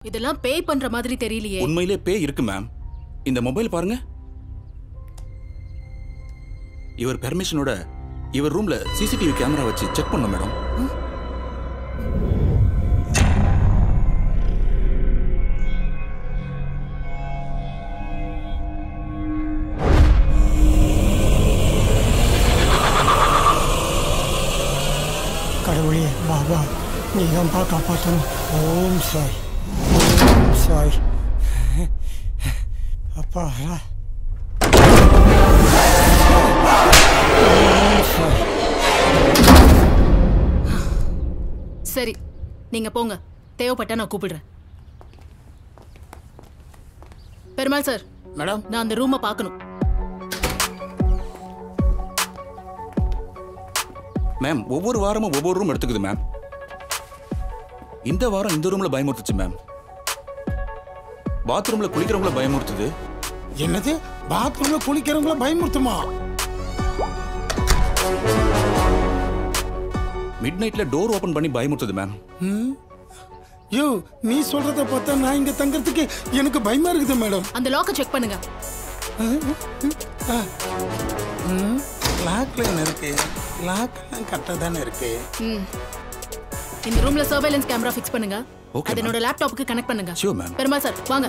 இதெல்லாம் பே பண்ற மாதிரி தெரியலையே உண்மையிலே பே இருக்கு மேம் இந்த மொபைல் பாருங்க இவர் பெர்மிஷனோட இவர் ரூம்ல சிசிடிவி கேமரா வச்சு செக் பண்ணோம் மேடம் கடவுளே பாபா நீ தான்ப்பா காப்பாற்றணும் ஓம் சாய் ஓம் சாய் அப்பா ஓம் சாய் சரி நீங்க போங்க தேவைப்பட்டா நான் கூப்பிடுறேன் பெருமாள் சார் மேடம் நான் அந்த ரூமை பார்க்கணும் மேம் ஒவ்வொரு வாரமும் ஒவ்வொரு ரூம் எடுத்துக்குது மேம் இந்த வாரம் இந்த ரூம்ல பயமுறுத்துச்சு மேம் பாத்ரூம்ல குளிக்கிறவங்கள பயமுறுத்துது என்னது பாத்ரூம்ல குளிக்கிறவங்கள பயமுறுத்துமா மிட் நைட்ல டோர் ஓபன் பண்ணி பயமுறுத்துது மேம் யோ நீ சொல்றத பார்த்தா நான் இங்க தங்கறதுக்கு எனக்கு பயமா இருக்குது மேடம் அந்த லாக்கை செக் பண்ணுங்க லாக்ல என்ன இருக்கு லாக்லாம் கரெக்டாக தானே இருக்கு ம். இந்த ரூம்ல சர்வேலன்ஸ் கேமரா ஃபிக்ஸ் பண்ணுங்க Okay, அது என்னோட லேப்டாப்புக்கு கனெக்ட் பண்ணுங்க Sure, ma'am. பெருமாள் சார் வாங்க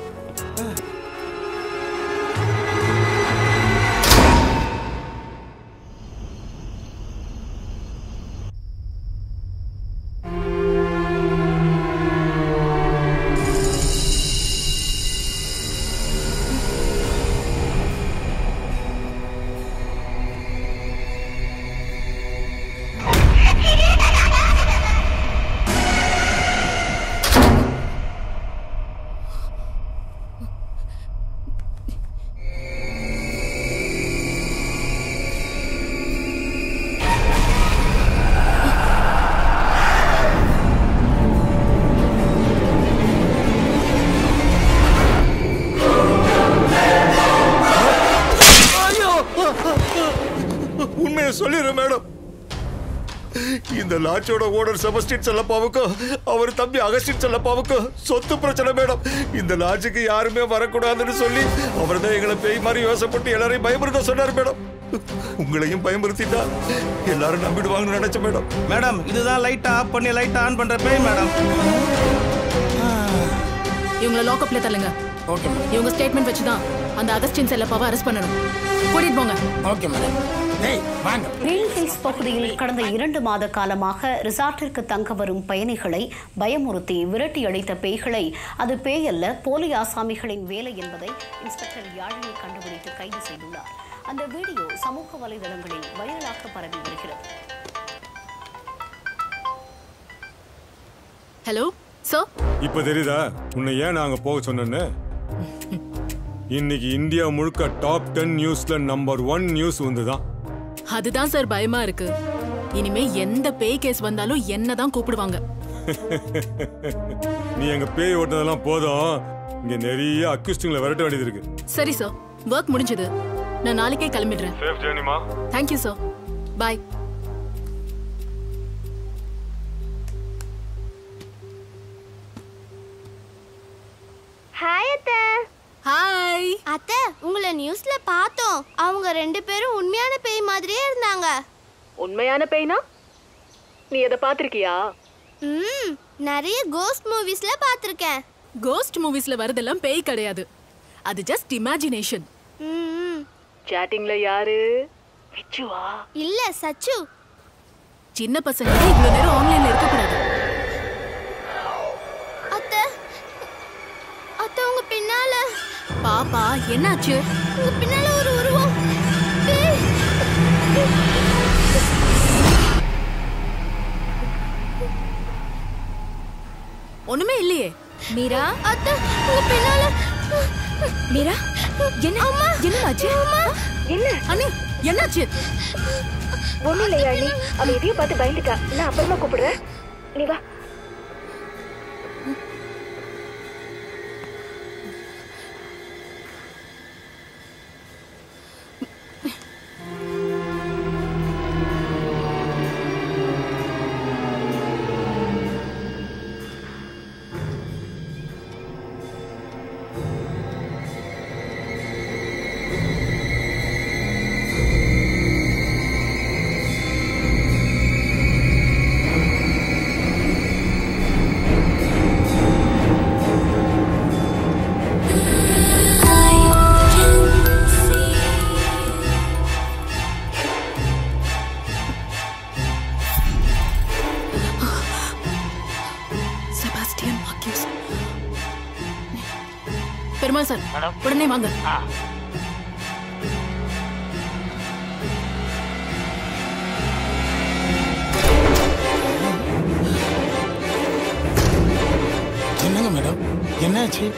உண்மையை சொல்லிடுறேன் மேடம் இந்த லாட்சோட ஓனர் செபஸ்டின் செல்லப்பாவுக்கும் அவர் தம்பி அகஸ்டின் செல்லப்பாவுக்கும் சொத்து பிரச்சனை மேடம் இந்த லாட்ஜுக்கு யாருமே வரக்கூடாதுன்னு சொல்லி அவர் தான் எங்களை பேய் மாதிரி யோசப்பட்டு எல்லாரையும் பயமுறுத்த சொன்னார் மேடம் உங்களையும் பயமுறுத்திட்டா எல்லாரும் நம்பிடுவாங்கன்னு நினைச்சேன் மேடம் மேடம் இதுதான் லைட் ஆஃப் பண்ணி லைட் ஆன் பண்ற பேய் மேடம் இவங்கள லாக்அப்ல தள்ளுங்க ஓகே மேடம் இவங்க ஸ்டேட்மெண்ட் வச்சு தான் அந்த அகஸ்டின் செல்லப்பாவை அரெஸ்ட் பண்ணணும் கூட்டிட்டு போங்க ஓகே மேடம் டேய் வாங்க கிரீன் ஹில்ஸ் பகுதியில் கடந்த இரண்டு மாத காலமாக ரிசார்ட்டிற்கு தங்க வரும் பயணிகளை பயமுறுத்தி விரட்டி அடித்த பேய்களை அது பேயல்ல போலி ஆசாமிகளின் வேலை என்பதை இன்ஸ்பெக்டர் யாழினி கண்டுபிடித்து கைது செய்துள்ளார் அந்த வீடியோ சமூக வலைதளங்களில் வைரலாக பரவி வருகிறது ஹலோ சார் இப்ப தெரியுதா உன்னை ஏன் நாங்க போக சொன்னேன்னு இன்னைக்கு இந்தியா முழுக்க டாப் டென் நியூஸ்ல நம்பர் ஒன் நியூஸ் வந்துதான் அதுதான் சார் பயமா இருக்கு இனிமே எந்த பேய் கேஸ் வந்தாலும் என்னதான் கூப்பிடுவாங்க நீ எங்க பேய் ஓட்டுனதெல்லாம் போதும் இங்க நிறைய அக்யூஸ்டிங்ல விரட்ட வேண்டியது இருக்கு சரி சார் ஒர்க் முடிஞ்சது நான் நாளைக்கே கிளம்பிடுறேன் சேஃப் ஜேர்னிமா தேங்க்யூ சார் பாய் ஹாய் அத்தை ஹாய் அத்தை உங்களை நியூஸ்ல பார்த்தோம் அவங்க ரெண்டு பேரும் உண்மையான பேய் மாதிரியே இருந்தாங்க உண்மையான பேய்னா நீ எதை பாத்திருக்கியா ம் நிறைய கோஸ்ட் மூவிஸ்ல பார்த்துருக்கேன் கோஸ்ட் மூவிஸ்ல வரதெல்லாம் பேய் கிடையாது அது ஜஸ்ட் இமேஜினேஷன் ம் சாட்டிங்ல யாரு விச்சுவா இல்ல சச்சு சின்ன பசங்க இவ்வளவு நேரம் ஆன்லைன்ல இருக்க கூடாது அத்தை அத்தை உங்க பின்னால பாப்பா என்னாச்சு உங்க பின்னால ஒரு உருவம் பேய் ஒண்ணுமே இல்லையே மீரா அத்தை உங்க பின்னால மீரா என்ன அம்மா என்னாச்சு என்ன அண்ணி என்னாச்சு ஒண்ணும் இல்லையா நீ அவ எதையும் பார்த்து பயந்துட்டா நான் அப்புறமா கூப்பிடுறேன் நீ வா பெருமாள் சார் உடனே வாங்க என்னங்க மேடம் என்னாச்சு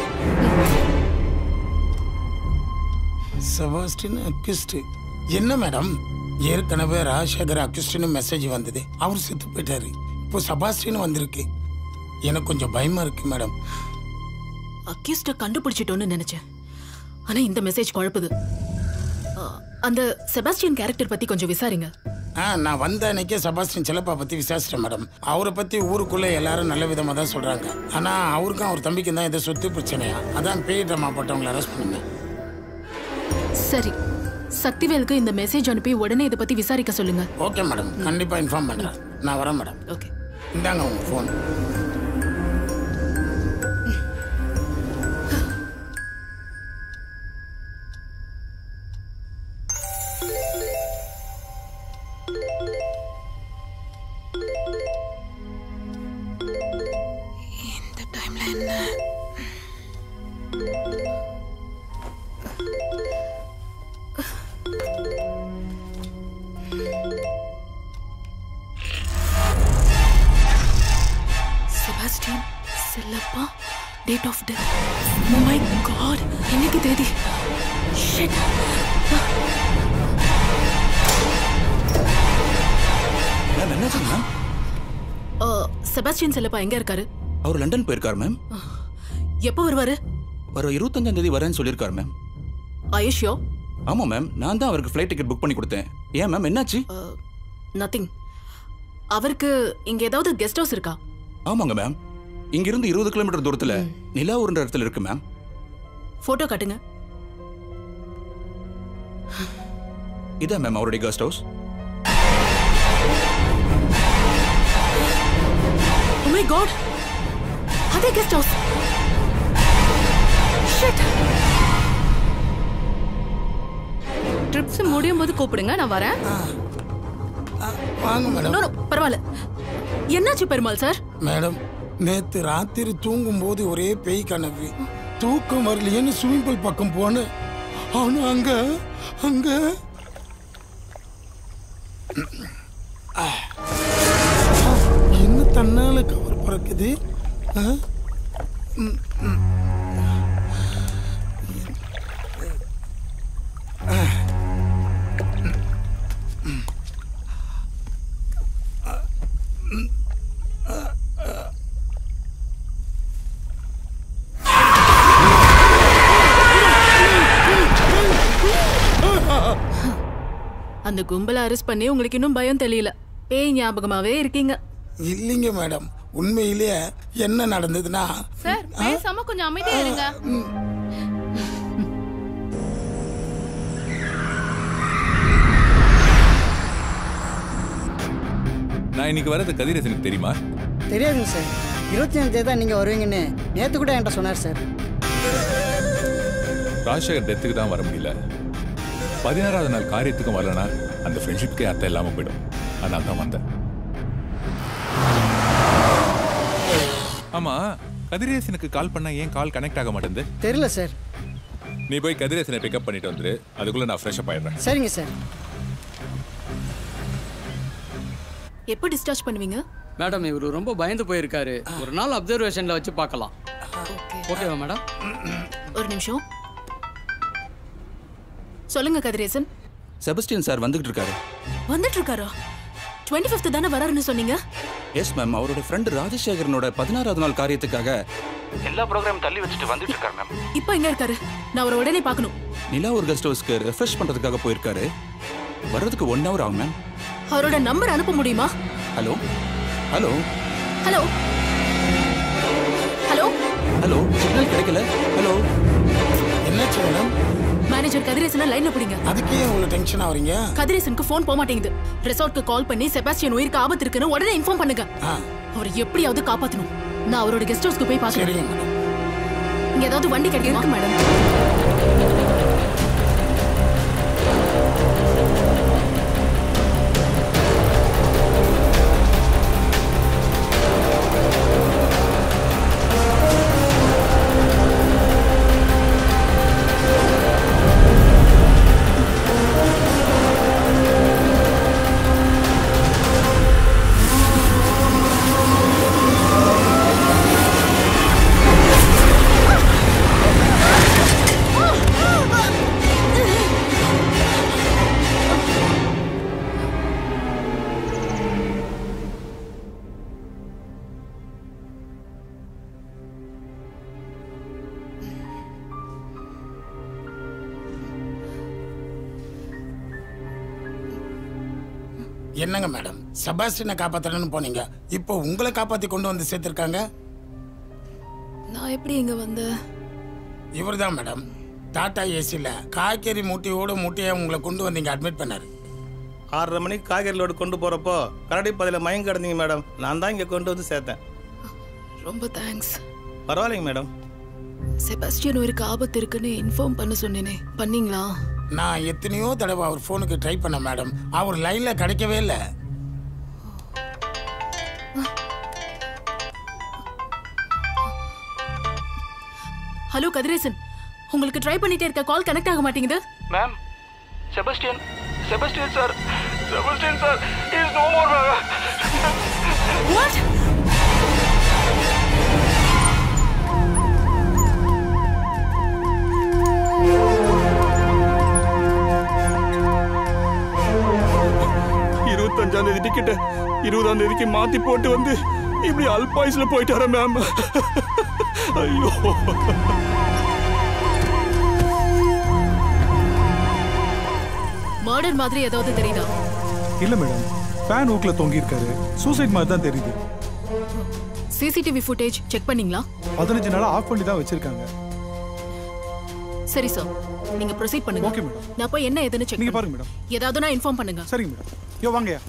செபாஸ்டின் அக்யூஸ்ட் என்ன மேடம் ஏற்கனவே ராஜசேகர் அக்யூஸ்டின் மெசேஜ் வந்தது அவர் செத்து போயிட்டாரு இப்போ செபாஸ்டின் வந்திருக்கு எனக்கு கொஞ்சம் பயமா இருக்கு மேடம் அக்யூஸ்ட கண்டுபிடிச்சிட்டோன்னு நினைச்சேன் ஆனா இந்த மெசேஜ் குழப்புது ஆ, அந்த செபாஸ்டியன் கேரக்டர் பத்தி கொஞ்சம் விசாரிங்க ஆ நான் வந்த அன்னைக்கே செபாஸ்டின் செல்லப்பா பத்தி விசாரிச்சிட்டேன் மேடம் அவரை பத்தி ஊருக்குள்ள எல்லாரும் நல்ல விதமா தான் சொல்றாங்க ஆனா அவருக்கும் அவர் தம்பிக்கும் தான் ஏதோ சொத்து பிரச்சனையா அதான் பேய் ட்ராமா போட்டவங்களை அரெஸ்ட் பண்ணுங்க சரி சக்திவேலுக்கு இந்த மெசேஜ் அனுப்பி உடனே இதை பத்தி விசாரிக்க சொல்லுங்க ஓகே மேடம் கண்டிப்பா இன்ஃபார்ம் பண்றேன் நான் வரேன் மேடம் ஓகே இந்தாங்க உங்க ஃபோன் இந்த டைம்ல என்ன Sebastian Chellappa date of death oh my god இன்னைக்கு தேதி ஷிட் மேம் என்னாச்சு மேம் செபாஸ்டியன் செல்லப்பா எங்க இருக்காரு அவர் லண்டன் போயிருக்காரு மேம் எப்போ வருவாரு வர இருபத்தஞ்சாம் தேதி வரேன்னு சொல்லியிருக்காரு மேம் ஆயுஷ்யோ ஆமா மேம் நான் தான் அவருக்கு ஃப்ளைட் டிக்கெட் புக் பண்ணி கொடுத்தேன் ஏன் மேம் என்னாச்சு நத்திங் அவருக்கு இங்க ஏதாவது கெஸ்ட் ஹவுஸ் இருக்கா ஆமாங்க மேம் இங்கிருந்து இருபது கிலோமீட்டர் தூரத்துல நிலாவூர்ன்ற இடத்துல இருக்கு மேம் போட்டோ காட்டுங்க இதான் மேம் அவருடைய guest house Oh my god! அதே கெஸ்ட் ஹவுஸ் ஷிட் ட்ரிப்ஸ் முடியும் போது கூப்பிடுங்க நான் வரேன் வாங்க மேடம் நோ நோ பரவாயில்ல என்னாச்சு பெருமாள் சார் மேடம் நேத்து ராத்திரி தூங்கும் போது ஒரே பேய் கனவு தூக்கம் வரலையேன்னு ஸ்விமிங் பூல் பக்கம் போனேன் ஆனா அங்க அங்க ஆ. என்ன தன்னால கவர் பறக்குது ஆ? ம், ம். ஆ. ம். ஆ. ம். ஆ. ஆ. அந்த கும்பலை அரெஸ்ட் பண்ணி உங்களுக்கு இன்னும் பயம் தெரியல பேய் ஞாபகமாவே இருக்கீங்க இல்லைங்க மேடம் உண்மையிலேயே என்ன நடந்ததுன்னா சார் பேசாம கொஞ்சம் அமைதியா இருங்க நான் இன்னைக்கு வரது கதிரேசனுக்கு தெரியுமா தெரியாதுங்க சார் இருபத்தி அஞ்சு தான் நீங்கள் வருவீங்கன்னு நேற்று கூட என்கிட்ட சொன்னார் சார் ராஜசேகர் டெத்துக்கு தான் வர முடியல பதினாறாவது நாள் காரியத்துக்கும் வரலனா அந்த ஃப்ரெண்ட்ஷிப்க்கே அர்த்தம் இல்லாமல் போயிடும் அதனால தான் வந்தேன் ஆமா கதிரேசனுக்கு கால் பண்ணா ஏன் கால் கனெக்ட் ஆக மாட்டேங்குது தெரியல சார் நீ போய் கதிரேசனை பிக்கப் பண்ணிட்டு வந்துரு அதுக்குள்ள நான் ஃப்ரெஷ் அப் ஆயிடுறேன் சரிங்க சார் எப்போ டிஸ்சார்ஜ் பண்ணுவீங்க மேடம் இவர் ரொம்ப பயந்து போயிருக்காரு ஒரு நாள் அப்சர்வேஷன்ல வச்சு பார்க்கலாம் ஓகேவா மேடம் ஒரு நிமிஷம் சொல்லுங்க கதிரேசன் செபஸ்டியன் சார் வந்துகிட்டு இருக்காரு வந்துட்டு இருக்காரா டுவெண்ட்டி ஃபிஃப்த் தானே வராருன்னு சொன்னீங்க எஸ் மேம் அவரோட ஃப்ரெண்ட் ராஜசேகரனோட பதினாறாவது நாள் காரியத்துக்காக எல்லா ப்ரோக்ராம் தள்ளி வச்சுட்டு வந்துட்டு இருக்காரு மேம் இப்போ எங்க இருக்காரு நான் அவரை உடனே பார்க்கணும் நிலாவூர் கெஸ்ட் ஹவுஸ்க்கு ரெஃப்ரெஷ் பண்றதுக்காக போயிருக்காரு வர்றதுக்கு ஒன் ஹவர் ஆகும் மேம் அவரோட நம்பர் அனுப்ப முடியுமா hello hello hello hello hello signal கிடைக்கல ஹலோ என்னாச்சு மேடம் மேனேஜர் கதிரேசனை லைன்ல பிடிங்க அதுக்கு ஏன் இவ்வளவு டென்ஷன் ஆவறீங்க கதிரேசனுக்கு ஃபோன் போக மாட்டேங்குது ரெசார்ட்க்கு கால் பண்ணி செபாஸ்டியன் உயிருக்கு ஆபத்து இருக்குன்னு உடனே இன்ஃபார்ம் பண்ணுங்க அவரை எப்படியாவது காப்பாத்தணும் நான் அவரோட கெஸ்ட் ஹவுஸ்க்கு போய் சரிங்க பார்க்கறேன் மேடம் இங்க ஏதாவது வண்டி கிடைக்குமா மேடம் என்னங்க மேடம் செபாஸ்டினை காப்பாத்தணும்னு போனீங்க இப்போ உங்களை காப்பாத்தி கொண்டு வந்து சேர்த்திருக்காங்க நான் எப்படி இங்க வந்தேன் இவர்தான் மேடம் டாடா ஏசியில் காய்கறி மூட்டையோட மூட்டையை உங்களை கொண்டு வந்தீங்க அட்மிட் பண்ணாரு ஆறரை மணிக்கு காய்கறி லோடு கொண்டு போகிறப்போ கரடி பதில மயம் கிடந்தீங்க மேடம் நான் தான் இங்கே கொண்டு வந்து சேர்த்தேன் ரொம்ப தேங்க்ஸ் பரவாயில்லைங்க மேடம் செபாஸ்டியன் உயிருக்கு ஆபத்து இருக்குன்னு இன்ஃபார்ம் பண்ண சொன்னேனே பண்ணீங்களா நான் எத்தனையோ தடவை அவர் ஃபோனுக்கு ட்ரை பண்ண மேடம் அவர் லைன்ல கிடைக்கவே இல்லை ஹலோ கதிரேசன் உங்களுக்கு ட்ரை பண்ணிட்டே இருக்க கால் கனெக்ட் ஆக மாட்டேங்குது ma'am Sebastian Sebastian sir Sebastian sir is no more ma'am what இருபத்தஞ்சாம் தேதி டிக்கெட்டை இருபதாம் தேதிக்கு மாத்தி போட்டு வந்து இப்படி அல்பாயுஸ்ல போயிட்டாரா மேம் ஐயோ மர்டர் மாதிரி ஏதாவது தெரியுதா இல்ல மேடம் ஃபேன் ஊக்ல தொங்கி இருக்காரு சூசைட் மாதிரி தான் தெரியுது சிசிடிவி ஃபுட்டேஜ் செக் பண்ணீங்களா பதினஞ்சு நாளா ஆஃப் பண்ணி தான் வச்சிருக்காங்க சரி சார் நீங்க ப்ரொசீட் பண்ணுங்க ஓகே மேடம் நான் போய் என்ன ஏதுன்னு செக் நீங்க பாருங்க மேடம் ஏதாவது நான் இன்ஃபார்ம் பண்ணுங்க சரிங்க மேடம் யோ வாங்கயா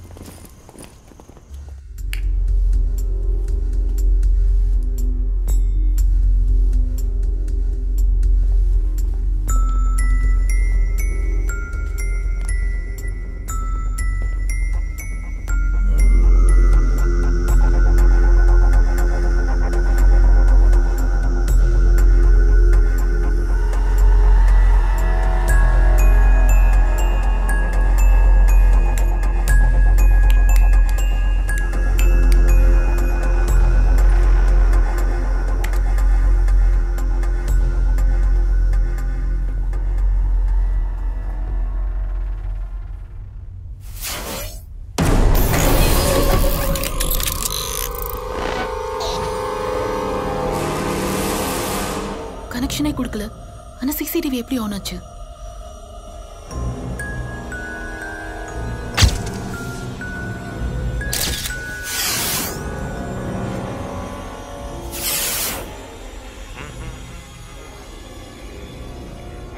கனெக்ஷனே கொடுக்கல ஆனா சிசிடிவி எப்படி ஆன் ஆச்சு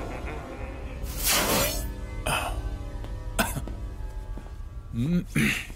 ம்.